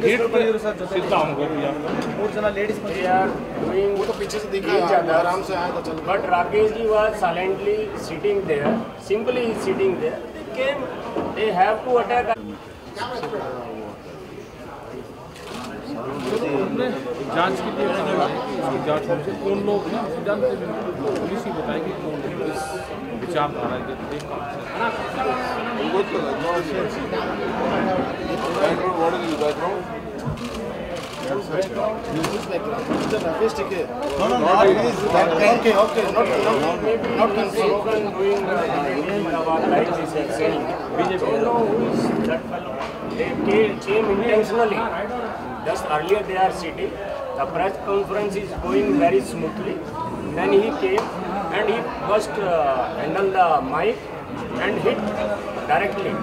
ಕಾಂಗ್ರೆಸ್ ಬಂದಿದ್ರು ಸರ್ ಜೊತೆ ಮೂರು ಜನ ಲೇಡೀಸ್ They are doing वो तो पीछे से दिखा each other. आराम से आया था चल But Rakesh ji was silently sitting there, simply sitting there. They came, they have to attack. जांच के लिए कहा है उसकी जांच होने से कौन लोग हैं हम जानते नहीं पुलिस ही बताएगी कौन लोग इस विचारधारा के थे कौन से राकेश ठीक है okay okay not Maybe not not slogan doing uh, about like this and saying. Don't know who is that fellow. They came, came intentionally. Just earlier they are sitting. The press conference is going very smoothly. Then he came and he first uh, handled the mic and hit directly.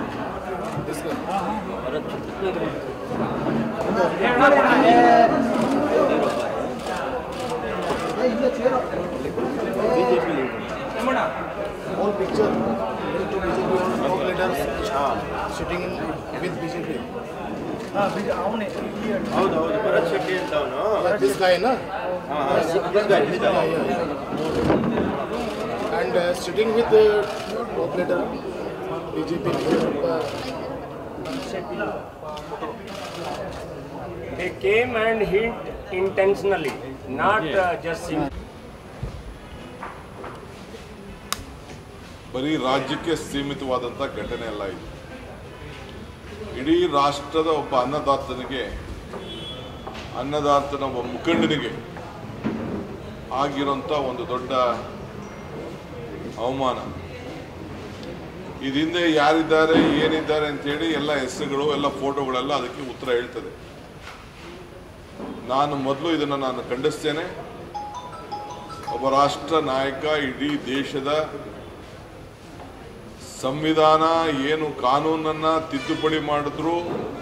whole picture to BJP top leaders sitting in with BJP. ಹಾಂ ಬೀಜ ಅವನೇ ಹೌದು ಹೌದು ಭರತ್ ಶೆಟ್ಟಿ ಅಂತ ಅವನು Yeah, this guy, na? This guy this guy Yeah, yeah, yeah. And uh, sitting with the top leader BJP. Uh, They came and hit intentionally, not uh, just simply. ಬರೀ ರಾಜ್ಯಕ್ಕೆ ಸೀಮಿತವಾದಂಥ ಘಟನೆ ಅಲ್ಲ ಇದು ಇಡೀ ರಾಷ್ಟ್ರದ ಒಬ್ಬ ಅನ್ನದಾತನಿಗೆ ಅನ್ನದಾತನ ಒಬ್ಬ ಮುಖಂಡನಿಗೆ ಆಗಿರೋಂಥ ಒಂದು ದೊಡ್ಡ ಅವಮಾನ ಇದಿಂದೆ ಯಾರಿದ್ದಾರೆ ಏನಿದ್ದಾರೆ ಅಂತೇಳಿ ಎಲ್ಲ ಹೆಸರುಗಳು ಎಲ್ಲ ಫೋಟೋಗಳೆಲ್ಲ ಅದಕ್ಕೆ ಉತ್ತರ ಹೇಳ್ತದೆ ನಾನು ಮೊದಲು ಇದನ್ನು ನಾನು ಖಂಡಿಸ್ತೇನೆ ಒಬ್ಬ ರಾಷ್ಟ್ರ ನಾಯಕ ಇಡೀ ದೇಶದ ಸಂವಿಧಾನ ಏನು ಕಾನೂನನ್ನ ತಿದ್ದುಪಡಿ ಮಾಡಿದ್ರು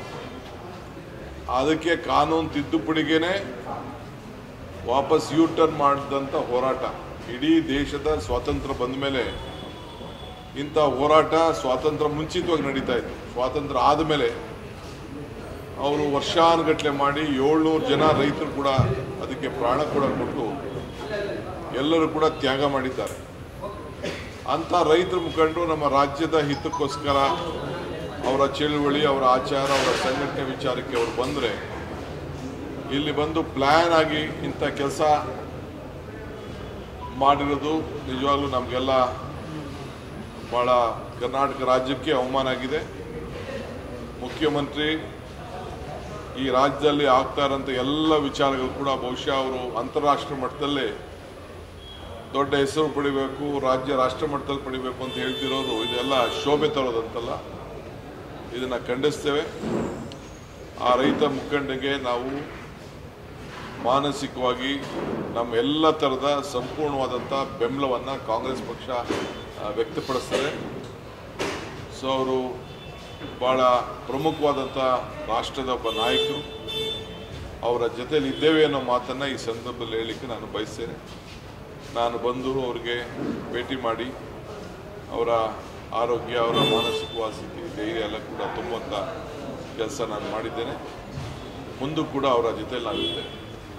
ಅದಕ್ಕೆ ಕಾನೂನು ತಿದ್ದುಪಡಿಗೆನೆ ವಾಪಸ್ ಯೂ ಟರ್ನ್ ಮಾಡಿದಂಥ ಹೋರಾಟ ಇಡೀ ದೇಶದ ಸ್ವಾತಂತ್ರ್ಯ ಬಂದ ಮೇಲೆ ಇಂಥ ಹೋರಾಟ ಸ್ವಾತಂತ್ರ್ಯ ಮುಂಚಿತವಾಗಿ ನಡೀತಾ ಇತ್ತು ಸ್ವಾತಂತ್ರ್ಯ ಆದಮೇಲೆ ಅವರು ವರ್ಷಾನುಗಟ್ಟಲೆ ಮಾಡಿ ಏಳ್ನೂರು ಜನ ರೈತರು ಕೂಡ ಅದಕ್ಕೆ ಪ್ರಾಣ ಕೂಡ ಕೊಟ್ಟು ಎಲ್ಲರೂ ಕೂಡ ತ್ಯಾಗ ಮಾಡಿದ್ದಾರೆ ಅಂಥ ರೈತರ ಮುಖಂಡರು ನಮ್ಮ ರಾಜ್ಯದ ಹಿತಕ್ಕೋಸ್ಕರ ಅವರ ಚಳುವಳಿ ಅವರ ಆಚಾರ ಅವರ ಸಂಘಟನೆ ವಿಚಾರಕ್ಕೆ ಅವರು ಬಂದರೆ ಇಲ್ಲಿ ಬಂದು ಪ್ಲ್ಯಾನ್ ಆಗಿ ಇಂಥ ಕೆಲಸ ಮಾಡಿರೋದು ನಿಜವಾಗ್ಲೂ ನಮಗೆಲ್ಲ ಭಾಳ ಕರ್ನಾಟಕ ರಾಜ್ಯಕ್ಕೆ ಅವಮಾನ ಆಗಿದೆ ಮುಖ್ಯಮಂತ್ರಿ ಈ ರಾಜ್ಯದಲ್ಲಿ ಆಗ್ತಾ ಇರೋಂಥ ಎಲ್ಲ ವಿಚಾರಗಳು ಕೂಡ ಬಹುಶಃ ಅವರು ಅಂತಾರಾಷ್ಟ್ರೀಯ ಮಟ್ಟದಲ್ಲೇ ದೊಡ್ಡ ಹೆಸರು ಪಡಿಬೇಕು ರಾಜ್ಯ ರಾಷ್ಟ್ರ ಮಟ್ಟದಲ್ಲಿ ಪಡಿಬೇಕು ಅಂತ ಹೇಳ್ತಿರೋರು ಇದೆಲ್ಲ ಶೋಭೆ ತರೋದಂತಲ್ಲ ಇದನ್ನ ಖಂಡಿಸ್ತೇವೆ ಆ ರೈತ ಮುಖಂಡಗೆ ನಾವು ಮಾನಸಿಕವಾಗಿ ನಮ್ಮ ಎಲ್ಲ ಥರದ ಸಂಪೂರ್ಣವಾದಂಥ ಬೆಂಬಲವನ್ನು ಕಾಂಗ್ರೆಸ್ ಪಕ್ಷ ಆ, ವ್ಯಕ್ತಪಡಿಸ್ತದೆ ಸೊ ಅವರು ಭಾಳ ಪ್ರಮುಖವಾದಂಥ ರಾಷ್ಟ್ರದ ಒಬ್ಬ ನಾಯಕರು ಅವರ ಜೊತೆಲಿ ಇದ್ದೇವೆ ಅನ್ನೋ ಮಾತನ್ನು ಈ ಸಂದರ್ಭದಲ್ಲಿ ಹೇಳಲಿಕ್ಕೆ ನಾನು ಬಯಸ್ತೇನೆ ನಾನು ಬಂದು ಅವರಿಗೆ ಭೇಟಿ ಮಾಡಿ ಅವರ ಆರೋಗ್ಯ ಅವರ ಮಾನಸಿಕ ಸ್ಥಿತಿ ಧೈರ್ಯ ಎಲ್ಲ ಕೂಡ ತುಂಬುವಂಥ ಕೆಲಸ ನಾನು ಮಾಡಿದ್ದೇನೆ ಮುಂದೂ ಕೂಡ ಅವರ ಜೊತೆಲಿ ನಾವಿದ್ದೇವೆ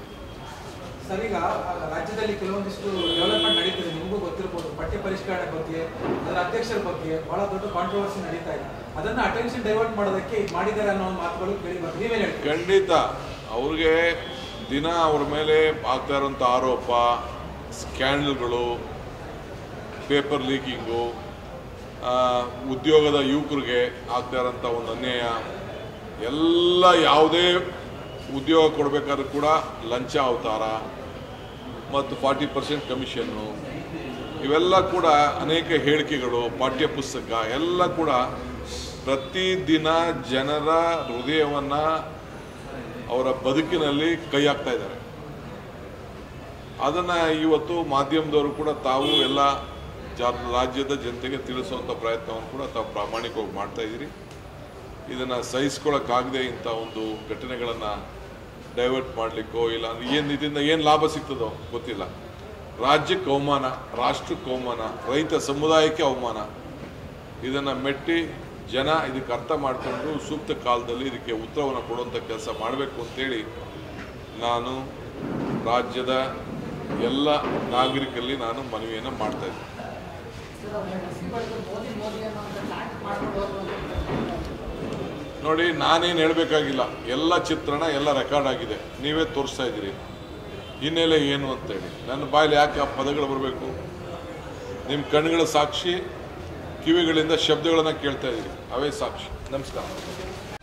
ಸರ್ ಈಗ ರಾಜ್ಯದಲ್ಲಿ ಕೆಲವೊಂದಿಷ್ಟು ಡೆವಲಪ್ಮೆಂಟ್ ನಡೀತಿದೆ ನಿಮಗೂ ಗೊತ್ತಿರ್ಬೋದು ಪಠ್ಯ ಪರಿಷ್ಕರಣೆ ಬಗ್ಗೆ ಅದರ ಅಧ್ಯಕ್ಷರ ಬಗ್ಗೆ ಬಹಳ ದೊಡ್ಡ ಕಾಂಟ್ರವರ್ಸಿ ನಡೀತಾ ಇದೆ ಅದನ್ನ ಅಟೆನ್ಷನ್ ಡೈವರ್ಟ್ ಮಾಡೋದಕ್ಕೆ ಇದು ಮಾಡಿದ್ದಾರೆ ಅನ್ನೋ ಒಂದು ಮಾತುಗಳು ಕೇಳಿ ಬರ್ತದೆ ನೀವೇನು ಹೇಳ್ತೀರಿ ಖಂಡಿತ ಅವ್ರಿಗೆ ದಿನ ಅವ್ರ ಮೇಲೆ ಆಗ್ತಾ ಇರೋಂಥ ಆರೋಪ ಸ್ಕ್ಯಾಂಡಲ್ಗಳು ಪೇಪರ್ ಲೀಕಿಂಗು ಉದ್ಯೋಗದ ಯುವಕರಿಗೆ ಆಗ್ತಾ ಇರೋಂಥ ಒಂದು ಅನ್ಯಾಯ ಎಲ್ಲ ಯಾವುದೇ ಉದ್ಯೋಗ ಕೊಡಬೇಕಾದ್ರೂ ಕೂಡ ಲಂಚ ಅವತಾರ ಮತ್ತು ಫಾರ್ಟಿ ಪರ್ಸೆಂಟ್ ಕಮಿಷನ್ನು ಇವೆಲ್ಲ ಕೂಡ ಅನೇಕ ಹೇಳಿಕೆಗಳು ಪಾಠ್ಯ ಪುಸ್ತಕ ಎಲ್ಲ ಕೂಡ ಪ್ರತಿದಿನ ಜನರ ಹೃದಯವನ್ನು ಅವರ ಬದುಕಿನಲ್ಲಿ ಕೈ ಹಾಕ್ತಾ ಇದ್ದಾರೆ ಅದನ್ನು ಇವತ್ತು ಮಾಧ್ಯಮದವರು ಕೂಡ ತಾವು ಎಲ್ಲ ಜಾ ರಾಜ್ಯದ ಜನತೆಗೆ ತಿಳಿಸುವಂಥ ಪ್ರಯತ್ನವನ್ನು ಕೂಡ ತಾವು ಪ್ರಾಮಾಣಿಕವಾಗಿ ಮಾಡ್ತಾ ಇದ್ದೀರಿ ಇದನ್ನು ಸಹಿಸ್ಕೊಳ್ಳೋಕ್ಕಾಗದೆ ಇಂಥ ಒಂದು ಘಟನೆಗಳನ್ನು ಡೈವರ್ಟ್ ಮಾಡಲಿಕ್ಕೋ ಇಲ್ಲ ಏನು ಇದರಿಂದ ಏನು ಲಾಭ ಸಿಗ್ತದೋ ಗೊತ್ತಿಲ್ಲ ರಾಜ್ಯಕ್ಕೆ ಅವಮಾನ ರಾಷ್ಟ್ರಕ್ಕೆ ಅವಮಾನ ರೈತ ಸಮುದಾಯಕ್ಕೆ ಅವಮಾನ ಇದನ್ನು ಮೆಟ್ಟಿ ಜನ ಇದಕ್ಕೆ ಅರ್ಥ ಮಾಡಿಕೊಂಡು ಸೂಕ್ತ ಕಾಲದಲ್ಲಿ ಇದಕ್ಕೆ ಉತ್ತರವನ್ನು ಕೊಡುವಂಥ ಕೆಲಸ ಮಾಡಬೇಕು ಅಂತೇಳಿ ನಾನು ರಾಜ್ಯದ ಎಲ್ಲ ನಾಗರಿಕರಲ್ಲಿ ನಾನು ಮನವಿಯನ್ನು ಮಾಡ್ತಾ ಇದ್ದೀನಿ ನೋಡಿ ನಾನೇನು ಹೇಳಬೇಕಾಗಿಲ್ಲ ಎಲ್ಲ ಚಿತ್ರಣ ಎಲ್ಲ ರೆಕಾರ್ಡ್ ಆಗಿದೆ ನೀವೇ ತೋರಿಸ್ತಾ ಇದ್ದೀರಿ ಹಿನ್ನೆಲೆ ಏನು ಅಂತೇಳಿ ನನ್ನ ಬಾಯಲ್ಲಿ ಯಾಕೆ ಆ ಪದಗಳು ಬರಬೇಕು ನಿಮ್ಮ ಕಣ್ಣುಗಳ ಸಾಕ್ಷಿ ಕಿವಿಗಳಿಂದ ಶಬ್ದಗಳನ್ನು ಕೇಳ್ತಾ ಇದ್ದೀರಿ ಅವೇ ಸಾಕ್ಷಿ ನಮಸ್ಕಾರ